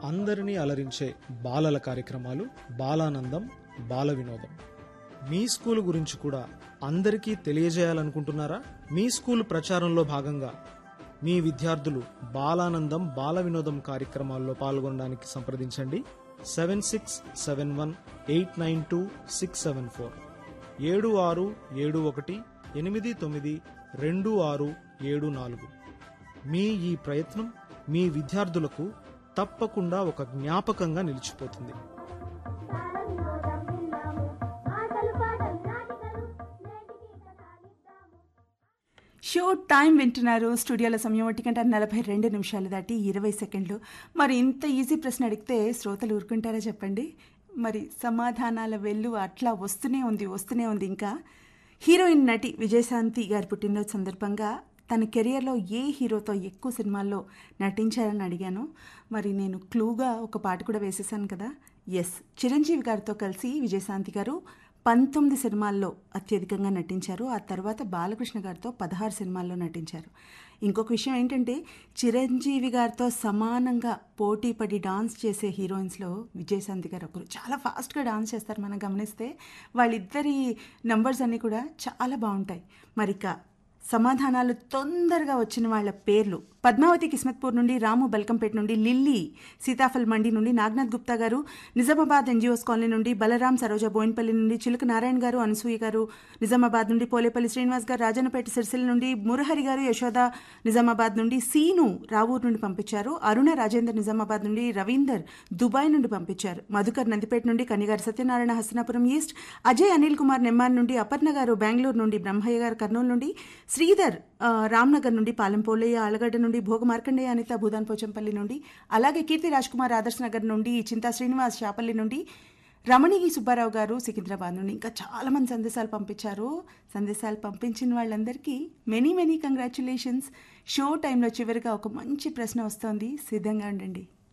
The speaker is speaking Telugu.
అందరినీ అలరించే బాలల కార్యక్రమాలు బాలానందం బాల వినోదం మీ స్కూల్ గురించి కూడా అందరికీ తెలియజేయాలనుకుంటున్నారా మీ స్కూల్ ప్రచారంలో భాగంగా మీ విద్యార్థులు బాలానందం బాల వినోదం కార్యక్రమాల్లో పాల్గొనడానికి సంప్రదించండి seven six seven one eight nine two six seven four ఏడు ఆరు ఏడు ఒకటి ఎనిమిది తొమ్మిది రెండు ఆరు ఏడు నాలుగు మీ ఈ ప్రయత్నం మీ విద్యార్థులకు తప్పకుండా ఒక జ్ఞాపకంగా నిలిచిపోతుంది ఆటలు పాటలు నాటికలు నేటికి కథాలిద్దాము షో టైం వింటున్నారు స్టూడియోలో సమయం ఒకటి గంట నలభై రెండు నిమిషాలు దాటి ఇరవై సెకండ్లు మరి ఇంత ఈజీ ప్రశ్న అడిగితే శ్రోతలు ఊరుకుంటారా చెప్పండి మరి సమాధానాల వెల్లు అట్లా వస్తూనే ఉంది వస్తూనే ఉంది ఇంకా హీరోయిన్ నటి విజయశాంతి గారి పుట్టినరోజు సందర్భంగా తన కెరియర్లో ఏ హీరోతో ఎక్కువ సినిమాల్లో నటించారని అడిగాను మరి నేను క్లూగా ఒక పాట కూడా వేసేసాను కదా ఎస్ చిరంజీవి గారితో కలిసి విజయశాంతి గారు పంతొమ్మిది సినిమాల్లో అత్యధికంగా నటించారు ఆ తర్వాత బాలకృష్ణ గారితో పదహారు సినిమాల్లో నటించారు ఇంకొక విషయం ఏంటంటే చిరంజీవి గారితో సమానంగా పోటీ పడి డాన్స్ చేసే హీరోయిన్స్లో విజయశాంతి గారు ఒకరు చాలా ఫాస్ట్గా డాన్స్ చేస్తారు మనం గమనిస్తే వాళ్ళిద్దరి నంబర్స్ అన్నీ కూడా చాలా బాగుంటాయి మరి ఇక సమాధానాలు తొందరగా వచ్చిన వాళ్ళ పేర్లు పద్మావతి కిస్మత్పూర్ నుండి రాము బల్కంపేట నుండి లిల్లీ సీతాఫల్ మండి నుండి నాగనాథ్ గుప్తా గారు నిజామాబాద్ ఎన్జిఓస్ కాలనీ నుండి బలరాం సరోజ బోయిన్పల్లి నుండి చిలుక నారాయణ గారు అనసూయ గారు నిజామాబాద్ నుండి పోలేపల్లి శ్రీనివాస్ గారు రాజన్నపేట సిరిసిల్ల నుండి మురహరి గారు యశోద నిజామాబాద్ నుండి సీను రావూరు నుండి పంపించారు అరుణ రాజేందర్ నిజామాబాద్ నుండి రవీందర్ దుబాయ్ నుండి పంపించారు మధుకర్ నందిపేట నుండి కనిగారి సత్యనారాయణ హస్తినాపురం ఈస్ట్ అజయ్ అనిల్ కుమార్ నెమ్మాన్ నుండి అపర్ణ గారు బెంగళూరు నుండి బ్రహ్మయ్య గారు కర్నూలు నుండి శ్రీధర్ ఆ, రామ్నగర్ నుండి పాలెంపోలయ్య ఆలగడ్డ నుండి భోగ మార్కండేయ అనిత భూదాన్ పోచంపల్లి నుండి అలాగే కీర్తి రాజ్ కుమార్ ఆదర్శ్ నగర్ నుండి చింతా శ్రీనివాస్ శాపల్లి నుండి రమణిగి సుబ్బారావు గారు సికింద్రాబాద్ నుండి ఇంకా చాలా మంది సందేశాలు పంపించారు సందేశాలు పంపించిన వాళ్ళందరికీ మెనీ మెనీ కంగ్రాచులేషన్స్ షో టైంలో చివరిగా ఒక మంచి ప్రశ్న వస్తోంది సిద్ధంగా ఉండండి